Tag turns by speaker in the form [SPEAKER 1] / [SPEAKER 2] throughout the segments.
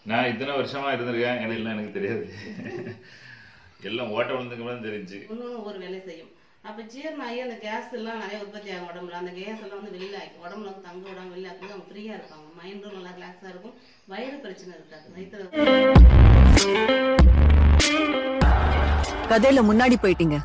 [SPEAKER 1] நான் இத்தனை வருஷமா இருந்திருக்கேன் எனக்கு எனக்கு தெரியாது எல்லாம் ஓட்ட விழுந்துக்கு தான் தெரிஞ்சு
[SPEAKER 2] இன்னொன்று ஒரு வேலை செய்யும் அப்போ ஜீரணம் ஆகி அந்த கேஸ் எல்லாம் நிறைய உற்பத்தி ஆகும் உடம்புல அந்த கேஸ் எல்லாம் வந்து வெளியில ஆக்கி உடம்புல வந்து தங்க விடாம வெளியில ஆக்கி அவங்க ஃப்ரீயாக இருப்பாங்க மைண்டும் நல்லா ரிலாக்ஸாக இருக்கும் வயிறு பிரச்சனை இருக்காது வயிற்று
[SPEAKER 3] கதையில முன்னாடி போயிட்டீங்க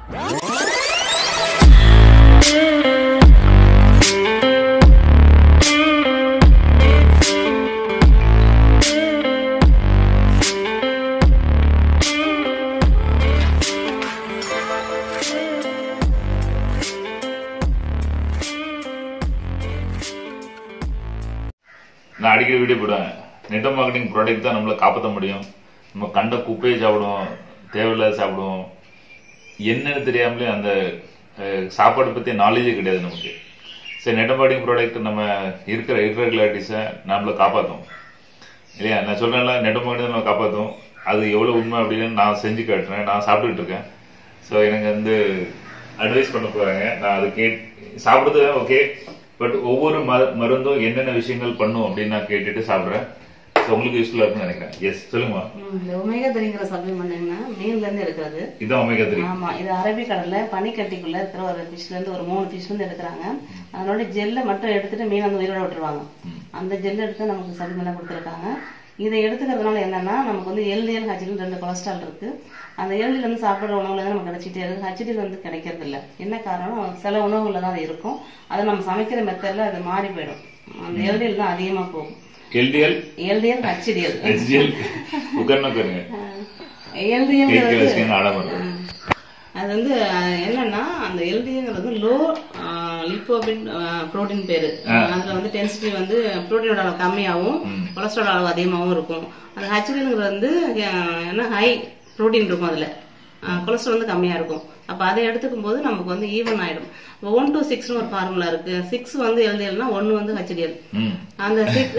[SPEAKER 1] நான் அடிக்கடி வீடியோ போடுவேன் நெட்வொர்க் மார்க்கெட்டிங் ப்ராடக்ட் தான் நம்மளை காப்பாற்ற முடியும் நம்ம கண்ட குப்பையை சாப்பிடுவோம் தேவையில்லாத சாப்பிடுவோம் என்னன்னு தெரியாமலே அந்த அஹ், சாப்பாடு பற்றி நாலேஜே கிடையாது நமக்கு சரி நெட்வொர்க் மார்க்கெட்டிங் ப்ராடக்ட் நம்ம இருக்கிற இர்ரெகுலாரிட்டிஸை நம்மளை காப்பாற்றும் இல்லையா நான் சொல்றேன்ல நெட்வொர்க் மார்க்கெட்டிங் நம்ம காப்பாற்றும் அது எவ்வளோ உண்மை அப்படின்னு நான் செஞ்சு காட்டுறேன் நான் சாப்பிட்டுட்டு இருக்கேன் ஸோ எனக்கு வந்து அட்வைஸ் பண்ண போறாங்க நான் அது கேட் சாப்பிடுறது ஓகே பட் ஒவ்வொரு மரு- மருந்தும் என்னென்ன விஷயங்கள் பண்ணும் அப்படின்னு நான் கேட்டுட்டு சாப்பிட்றேன் ஸோ உங்களுக்கு யூஸ்ஃபுல்லாக இருக்கும்னு நினைக்கிறேன் எஸ் சொல்லுங்கம்மா
[SPEAKER 2] ம், இந்த ஒமேகா த்ரீங்கிற சப்ளிமெண்ட்னா மீன்ல இருந்து எடுக்கிறது
[SPEAKER 1] இதான் ஒமேகா த்ரீ
[SPEAKER 2] ஆமா இது அரபிக்கடல்ல பனிக்கட்டிக்குள்ள இருக்கிற ஒரு ஃபிஷ்ல இருந்து ஒரு மூணு ஃபிஷ் வந்து எடுக்கிறாங்க அதனோட ஜெல்லை மட்டும் எடுத்துட்டு மீன் வந்து உயிரோட விட்டுருவாங்க அந்த ஜெல் எடுத்து நமக்கு சப்ளிமெண்ட் கொடுத்துருக்காங்க இதை எடுத்துக்கிறதுனால என்னன்னா நமக்கு வந்து எல்டிஎல் ஹச்டிஎல் ரெண்டு கொலஸ்ட்ரால் இருக்கு அந்த எல்டிஎல் வந்து சாப்பிடுற உணவுல தான் நமக்கு கிடைச்சிட்டே இருக்கு ஹச்டிஎல் வந்து கிடைக்கிறது இல்ல என்ன காரணம் சில உணவுகள்ல தான் அது இருக்கும் அது நம்ம சமைக்கிற மெத்தட்ல அது மாறி போயிடும் அந்த எல்டிஎல் தான் அதிகமா போகும்
[SPEAKER 1] எல்டிஎல்
[SPEAKER 2] எல்டிஎல் ஹச்டிஎல்
[SPEAKER 1] ஹெச்டிஎல் உட்கார்ந்து உட்காருங்க கேட்க
[SPEAKER 2] எல்டிஎல்
[SPEAKER 1] வச்சுக்கணும் ஆடாம
[SPEAKER 2] அது வந்து அஹ், என்னன்னா அந்த எல்டிங்கிறது லோ லிப்போபின் புரோட்டீன் பேரு அதுல வந்து டென்சிட்டி வந்து புரோட்டீனோட அளவு கம்மியாகவும் கொலஸ்ட்ரால் அளவு அதிகமாகவும் இருக்கும் அந்த ஹச்டிங்கிறது வந்து அஹ், என்ன ஹை புரோட்டீன் இருக்கும் அதுல கொலஸ்ட்ரால் வந்து கம்மியா இருக்கும் அப்ப அதை எடுத்துக்கும் போது நமக்கு வந்து ஈவன் ஆயிடும் ஒன் டு சிக்ஸ்னு ஒரு ஃபார்முலா இருக்கு சிக்ஸ் வந்து எல்டிஎல்னா ஒன்னு வந்து ஹச்டிஎல்
[SPEAKER 1] ம்
[SPEAKER 2] அந்த சிக்ஸ்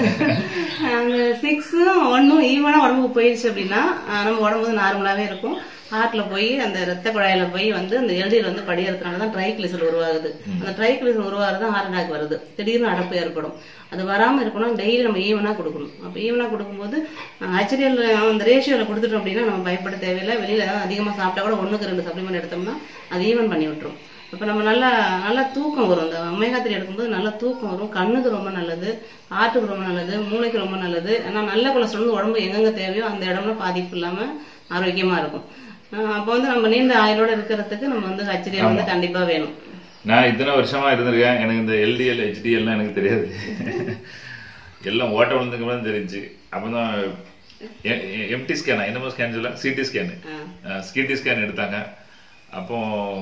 [SPEAKER 2] அந்த சிக்ஸும் ஒன்றும் ஈவனாக உடம்புக்கு போயிடுச்சு அப்படின்னா அஹ் நம்ம உடம்பு வந்து நார்மலாகவே இருக்கும் ஹார்ட்ல போய் அந்த ரத்த குழாயில போய் வந்து அந்த எல்டியில் வந்து படியறதுனால தான் ட்ரைக்ளிசல் உருவாகுது அந்த ட்ரைக்ளிசல் உருவாகிறது தான் ஹார்ட் அட்டாக் வருது திடீர்னு அடப்பு ஏற்படும் அது வராம இருக்கணும் டெய்லி நம்ம ஈவனா கொடுக்கணும் அப்ப ஈவனா கொடுக்கும்போது ஹெச்டிஎல் அந்த ரேஷியோல கொடுத்துட்டோம் அப்படின்னா நம்ம பயப்பட தேவையில்லை வெளியில ஏதாவது அதிகமா சாப்பிட்டா கூட ஒண்ணுக்கு ரெண்டு சப்ளிமெண்ட் எடுத்தோம்னா அது ஈவன் பண்ணி விட்டுரும் அப்ப நம்ம நல்லா நல்லா தூக்கம் வரும் இந்த ஒமேகா த்ரீ எடுக்கும்போது நல்லா தூக்கம் வரும் கண்ணுக்கு ரொம்ப நல்லது ஹார்ட்டுக்கு ரொம்ப நல்லது மூளைக்கு ரொம்ப நல்லது ஏன்னா நல்ல கொலஸ்ட்ரால் வந்து உடம்பு எங்கெங்க தேவையோ அந்த இடம்ல பாதிப்பு இல்லாம ஆரோக்கியமா இருக்கும் அஹ் அப்ப வந்து நம்ம நீண்ட ஆயுளோட இருக்கிறதுக்கு நம்ம வந்து ஹெச்டிஎல் வந்து கண்டிப்பா வேணும்
[SPEAKER 1] நான் இத்தனை வருஷமா இருந்திருக்கேன் எனக்கு இந்த எல்டிஎல் ஹெச்டிஎல்லாம் எனக்கு தெரியாது எல்லாம் ஓட்ட விழுந்துக்கு தான் தெரிஞ்சு அப்பதான் எம்டி ஸ்கேனா என்னமோ ஸ்கேன் சொல்ல சிடி ஸ்கேனு சிடி ஸ்கேன் எடுத்தாங்க அப்போ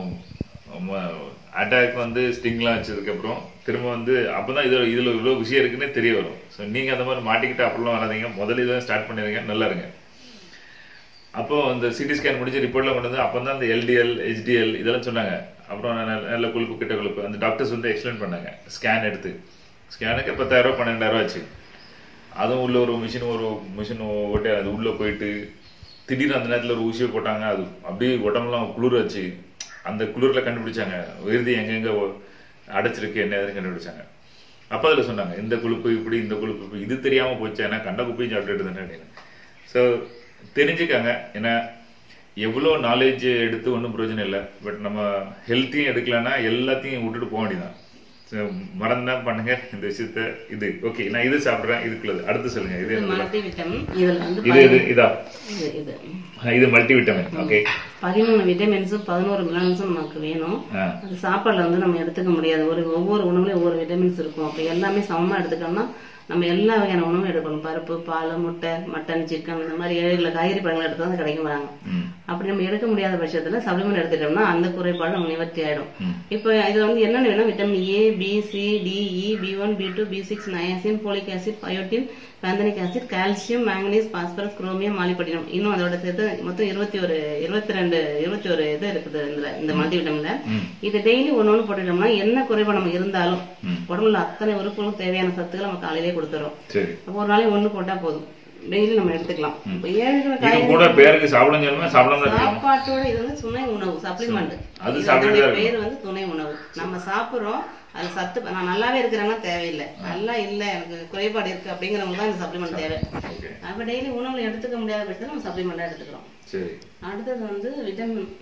[SPEAKER 1] அட்டாக் வந்து ஸ்டிங்லாம் வச்சதுக்கப்புறம் திரும்ப வந்து அப்பதான் இது இதுல இவ்வளோ விஷயம் இருக்குன்னே தெரிய வரும் ஸோ நீங்க அந்த மாதிரி மாட்டிக்கிட்டு அப்படிலாம் வராதீங்க முதல்ல இதை ஸ்டார்ட் பண்ணிடுங்க நல்லா இருங்க அப்போ இந்த சிடி ஸ்கேன் முடிஞ்சு ரிப்போர்ட்லாம் கொண்டு வந்து அப்போ தான் இந்த எல்டிஎல் ஹெச்டிஎல் இதெல்லாம் சொன்னாங்க அப்புறம் நல்ல- நல்ல கொழுப்பு கிட்ட கொழுப்பு அந்த டாக்டர்ஸ் வந்து எக்ஸ்பிளைன் பண்ணாங்க ஸ்கேன் எடுத்து ஸ்கேனுக்கு பத்தாயிரம் பன்னெண்டாயிரம் ஆச்சு அதுவும் உள்ள ஒரு மிஷின் ஒரு மிஷின் ஓட்டி அது உள்ள போயிட்டு திடீர்னு அந்த நேரத்தில் ஒரு ஊசியை போட்டாங்க அது அப்படியே உடம்புலாம் குளிர் வச்சு அந்த குளிரில் கண்டுபிடிச்சாங்க விருதி எங்கெங்க ஒ- அடைச்சிருக்கு என்ன ஏதுன்னு கண்டுபிடிச்சாங்க அப்போ அதில் சொன்னாங்க இந்த கொழுப்பு இப்படி இந்த கொழுப்பு இப்படி இது தெரியாமல் போச்சு ஏன்னா கண்ட குப்பையும் சாப்பிட்டுட்டு இருந்தேன் அப்படின்னு ஸோ தெரிஞ்சுக்காங்க ஏன்னா எவ்வளோ நாலேஜ் எடுத்து ஒன்றும் பிரயோஜனம் இல்லை பட் நம்ம ஹெல்த்தையும் எடுக்கலன்னா எல்லாத்தையும் விட்டுட்டு போக வேண்டியதான் ஸோ மறந்தா பண்ணுங்க இந்த விஷயத்த இது ஓகே நான் இது சாப்பிட்றேன் இதுக்குள்ளது அடுத்து சொல்லுங்க இது என்னது?
[SPEAKER 2] மல்டி விட்டமின் இதுல வந்து
[SPEAKER 1] இது இது இதா
[SPEAKER 2] இது இது
[SPEAKER 1] இது மல்டி விட்டமின் ஓகே
[SPEAKER 2] பதிமூணு விட்டமின்ஸும் பதினோரு மினரல்ஸும் நமக்கு வேணும்
[SPEAKER 1] ஆ
[SPEAKER 2] அது சாப்பாடுல வந்து நம்ம எடுத்துக்க முடியாது ஒரு ஒவ்வொரு உணவுலையும் ஒவ்வொரு விட்டமின்ஸ் இருக்கும் அப்ப எல்லாமே சமமா எடுத்துக்கணும்னா நம்ம எல்லா வகையான உணவும் எடுக்கணும் பருப்பு பால் முட்டை மட்டன் சிக்கன் இந்த மாதிரி ஏழு கிலோ காய்கறி பழங்கள் எடுத்து தான் கிடைக்கும் வராங்க
[SPEAKER 1] ம்
[SPEAKER 2] அப்படி நம்ம எடுக்க முடியாத பட்சத்துல சப்ளிமெண்ட் எடுத்துட்டோம்னா அந்த குறைபாடு நம்ம நிவர்த்தி ஆயிடும்
[SPEAKER 1] ம்.
[SPEAKER 2] இப்போ இதுல வந்து என்னென்ன வேணும் vitamin A B C D E B one B two B six niacin folic acid biotin pantothenic acid calcium manganese phosphorus chromium molybdenum இன்னும் அதோட சேர்த்து மொத்தம் இருபத்தி ஒரு இருபத்தி ரெண்டு இருபத்தி ஒரு இது இருக்குது இதுல இந்த மல்டி விட்டமின்ல
[SPEAKER 1] ம்
[SPEAKER 2] இது டெய்லி ஒண்ணு ஒண்ணு போட்டுட்டோம்னா என்ன குறைபாடு நமக்கு இருந்தாலும் உடம்புல அத்தனை உறுப்புகளும் தேவையான சத்துக்கள் நம்ம காலையிலே கொடுத்துறோம்
[SPEAKER 1] சரி
[SPEAKER 2] அப்போ ஒரு நாளைக்கு ஒண்ணு போட்டா போதும் டெய்லி நம்ம எடுத்துக்கலாம் இப்போ ஏழு
[SPEAKER 1] இது
[SPEAKER 2] காய்கறி
[SPEAKER 1] கூட பேருக்கு சாப்பிடணும் சொல்லுமா சாப்பிடாம தான் இருக்கணும்
[SPEAKER 2] சாப்பாட்டோட இது வந்து துணை உணவு சப்ளிமெண்ட்
[SPEAKER 1] அது சாப்பிட்டுட்டு தான்
[SPEAKER 2] பேர் வந்து துணை உணவு நம்ம சாப்பிடுறோம் அது சத்து நான் நல்லாவே இருக்கிறாங்க தேவையில்லை நல்லா இல்லை எனக்கு குறைபாடு இருக்கு அப்படிங்கிறவங்க தான் இந்த சப்ளிமெண்ட் தேவை
[SPEAKER 1] ஓகே
[SPEAKER 2] அப்போ டெய்லி உணவுல எடுத்துக்க முடியாத பட்சத்தில் நம்ம சப்ளிமெண்ட்டாக எடுத்துக்கிறோம்
[SPEAKER 1] சரி
[SPEAKER 2] அடுத்தது வந்து vitamin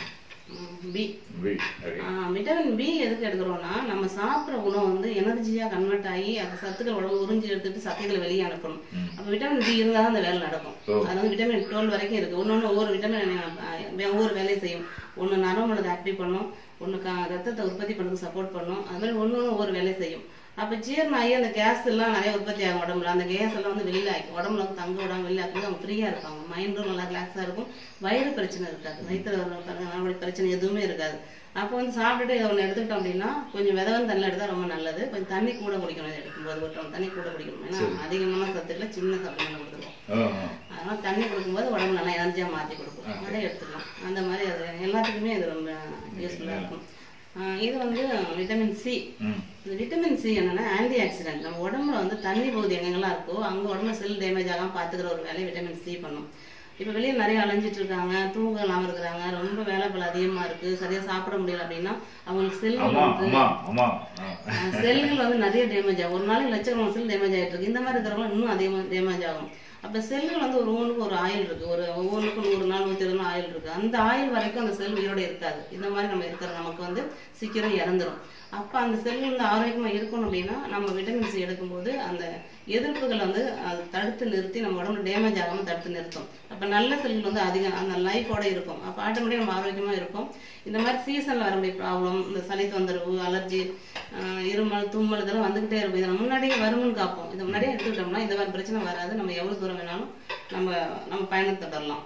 [SPEAKER 2] B
[SPEAKER 1] V okay
[SPEAKER 2] vitamin B எதுக்கு எடுக்கிறோம்னா நம்ம சாப்பிட்ற உணவு வந்து எனர்ஜியா கன்வெர்ட் ஆகி அந்த சத்துக்கள் உடம்பு உறிஞ்சி எடுத்துட்டு சத்துக்களை வெளியே அனுப்பணும் அப்போ விட்டமின் பி இருந்தால் தான் அந்த வேலை நடக்கும்
[SPEAKER 1] ஓ.
[SPEAKER 2] அது வந்து விட்டமின் டுவெல் வரைக்கும் இருக்கு ஒன்னொன்று ஒவ்வொரு விட்டமின் ஒவ்வொரு வேலையை செய்யும் ஒன்று நரம்புலதை ஆக்டிவ் பண்ணும் ஒன்று க ரத்தத்தை உற்பத்தி பண்ணுறதுக்கு சப்போர்ட் பண்ணும் அது மாதிரி ஒன்று ஒன்று ஒவ்வொரு வேலையை செய்யும் அப்போ ஜீரணம் ஆகி அந்த கேஸ் எல்லாம் நிறைய உற்பத்தி ஆகும் உடம்புல அந்த கேஸ் எல்லாம் வந்து வெளியில ஆகி உடம்புல வந்து தங்க விடாம வெளியில ஆக்கும்போது அவங்க ஃப்ரீயாக இருப்பாங்க மைண்டும் நல்லா ரிலாக்ஸாக இருக்கும் வயிறு பிரச்சனை இருக்காது வயிற்றுல வர பாருங்க நாளோட பிரச்சனை எதுவுமே இருக்காது அப்போ வந்து சாப்பிட்டுட்டு இதை ஒன்று எடுத்துக்கிட்டோம் அப்படின்னா கொஞ்சம் விதவன் தண்ணி எடுத்தால் ரொம்ப நல்லது கொஞ்சம் தண்ணி கூட குடிக்கணும் இதை எடுக்கும்போது ஒரு டம்ளர் தண்ணி கூட குடிக்கணும் ஏன்னா அதிகமான சத்துக்களை சின்ன சப்ளிமெண்ட் கொடுத்துருவோம்
[SPEAKER 1] ஆ ஆ.
[SPEAKER 2] அதனால தண்ணி கொடுக்கும்போது உடம்பு நல்லா எனர்ஜியாக மாற்றி கொடுக்கும் அதை எடுத்துக்கலாம் அந்த மாதிரி அது எல்லாத்துக்குமே இது ரொம்ப யூஸ்ஃபுல்லாக இருக்கும் ஆஹ் இது வந்து விட்டமின் சி
[SPEAKER 1] ம்
[SPEAKER 2] இந்த விட்டமின் சி என்னன்னா ஆன்டி ஆக்சிடென்ட் நம்ம உடம்புல வந்து தண்ணி பகுதி எங்கெங்கெல்லாம் இருக்கோ அங்க உடம்புல செல் டேமேஜ் ஆகாம பாத்துக்கிற ஒரு வேலையை விட்டமின் சி பண்ணும் இப்போ வெளியே நிறைய அலைஞ்சிட்டு இருக்காங்க தூங்க இல்லாம இருக்கிறாங்க ரொம்ப வேலை பல அதிகமா இருக்கு சரியா சாப்பிட முடியல அப்படின்னா அவங்களுக்கு செல்கள்
[SPEAKER 1] அம்மா
[SPEAKER 2] வந்து
[SPEAKER 1] அம்மா அம்மா ஆ.
[SPEAKER 2] ஆஹ் செல்கள் வந்து நிறைய டேமேஜ் ஆகும் ஒரு நாளைக்கு லட்சக்கணக்கான செல் டேமேஜ் ஆயிட்டு இருக்கு இந்த மாதிரி இருக்கிறவங்க இன்னும் அதிகமாக டேமேஜ் ஆகும் அப்ப செல்கள் வந்து ஒரு ஒவ்வொன்றுக்கும் ஒரு ஆயில் இருக்கு ஒரு ஒவ்வொன்றுக்கும் நூறு நாள் நூத்தி இருபது நாள் ஆயில் இருக்கு அந்த ஆயில் வரைக்கும் அந்த செல் உயிரோட இருக்காது இந்த மாதிரி நம்ம இருக்கிற நமக்கு வந்து சீக்கிரம் இறந்துரும் அப்ப அந்த செல்கள் வந்து ஆரோக்கியமா இருக்கணும் அப்படின்னா நம்ம விட்டமின் சி எடுக்கும்போது அந்த எதிர்ப்புகளை வந்து அது தடுத்து நிறுத்தி நம்ம உடம்புல டேமேஜ் ஆகாம தடுத்து நிறுத்தும் அப்ப நல்ல செல்கள் வந்து அதிகம் அந்த லைஃபோட இருக்கும் அப்ப ஆட்டோமேட்டிக் நம்ம ஆரோக்கியமா இருக்கும் இந்த மாதிரி சீசன்ல வரக்கூடிய ப்ராப்ளம் இந்த சளி தொந்தரவு அலர்ஜி இருமல் தும்மல் இதெல்லாம் வந்துகிட்டே இருக்கும் இதை நம்ம முன்னாடியே வருமுன்னு காப்போம் இதை முன்னாடியே எடுத்துக்கிட்டோம்னா இந்த மாதிரி பிரச்சனை வராது நம்ம எவ்வளவு தூரம் வேணாலும் நம்ம நம்ம பயணத்தை தொடரலாம்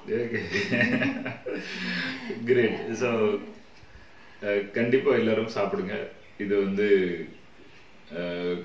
[SPEAKER 1] கிரேட் ஸோ கண்டிப்பா எல்லாரும் சாப்பிடுங்க இது வந்து அஹ்,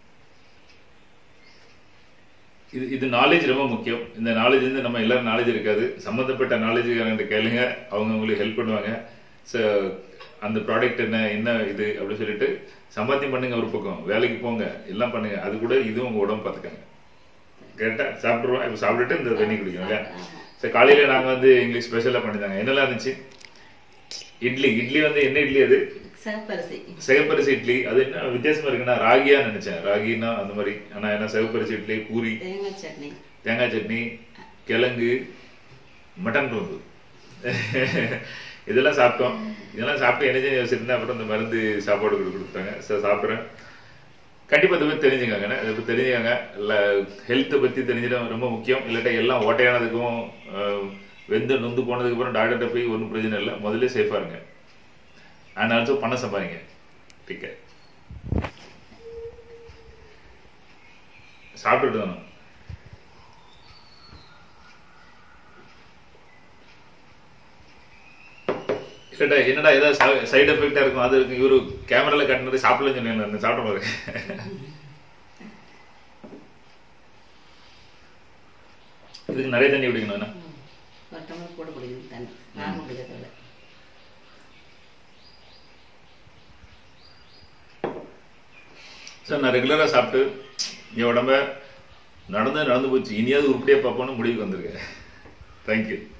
[SPEAKER 1] இது இது நாலேஜ் ரொம்ப முக்கியம் இந்த நாலேஜ் வந்து நம்ம எல்லாரும் நாலேஜ் இருக்காது சம்மந்தப்பட்ட நாலேஜுக்காரங்க கேளுங்க அவங்க உங்களுக்கு ஹெல்ப் பண்ணுவாங்க ஸோ அந்த ப்ராடக்ட் என்ன என்ன இது அப்படின்னு சொல்லிட்டு சம்பாத்தியம் பண்ணுங்க ஒரு பக்கம் வேலைக்கு போங்க எல்லாம் பண்ணுங்க அது கூட இதுவும் உங்க உடம்பு பார்த்துக்கங்க கரெக்டா சாப்பிடுவோம் இப்போ சாப்பிட்டுட்டு இந்த தண்ணி குடிக்கணும் இல்லையா சரி காலையில நாங்க வந்து எங்களுக்கு ஸ்பெஷலா பண்ணிருந்தாங்க என்னெல்லாம் இருந்துச்சு இட்லி இட்லி வந்து என்ன இட்லி அது
[SPEAKER 2] சிவப்பரிசி
[SPEAKER 1] சிகப்பரிசி இட்லி அது என்ன வித்தியாசமா இருக்குன்னா ராகியா நினைச்சேன் ராகினா அந்த மாதிரி ஆனா என்ன சிகப்பரிசி இட்லி பூரி
[SPEAKER 2] தேங்காய் சட்னி
[SPEAKER 1] தேங்காய் சட்னி கிழங்கு மட்டன் குழம்பு இதெல்லாம் சாப்பிட்டோம் இதெல்லாம் சாப்பிட்டு என்ன செஞ்சு வச்சிருந்தேன் அப்புறம் இந்த மருந்து சாப்பாடு கொடு- கொடுத்தாங்க சார் சாப்பிட்றேன் கண்டிப்பா இதை பத்தி தெரிஞ்சுக்கோங்க இதை பத்தி தெரிஞ்சுக்கோங்க இல்ல ஹெல்த்தை பத்தி தெரிஞ்சிட ரொம்ப முக்கியம் இல்லாட்டா எல்லாம் ஓட்டையானதுக்கும் அஹ், வெந்து நொந்து போனதுக்கு அப்புறம் டாக்டர்கிட்ட போய் ஒன்றும் பிரச்சனை இல்லை முதல்ல சேஃபா இருங்க அண்ட் ஆல்சோ பணம் சம்பாதிங்க டிக்க சாப்பிட்டுட்டு தானே இல்லடா என்னடா ஏதாவது சைடு எஃபெக்டா இருக்கும் அது இருக்கும் இவரு கேமரால காட்டினது சாப்பிடலன்னு சொன்னேன் சாப்பிட பாருங்க இதுக்கு நிறைய தண்ணி குடிக்கணும் என்ன
[SPEAKER 2] ஒரு டம்ளர் கூட குடிக்கணும் தண்ணி நார்மல் குடிக்கிறத விட
[SPEAKER 1] சார் நான் ரெகுலரா சாப்பிட்டு என் உடம்ப நடந்து நடந்து போச்சு இனியாவது உருப்படியா பார்ப்போம்னு முடிவுக்கு வந்திருக்கேன் தேங்க்யூ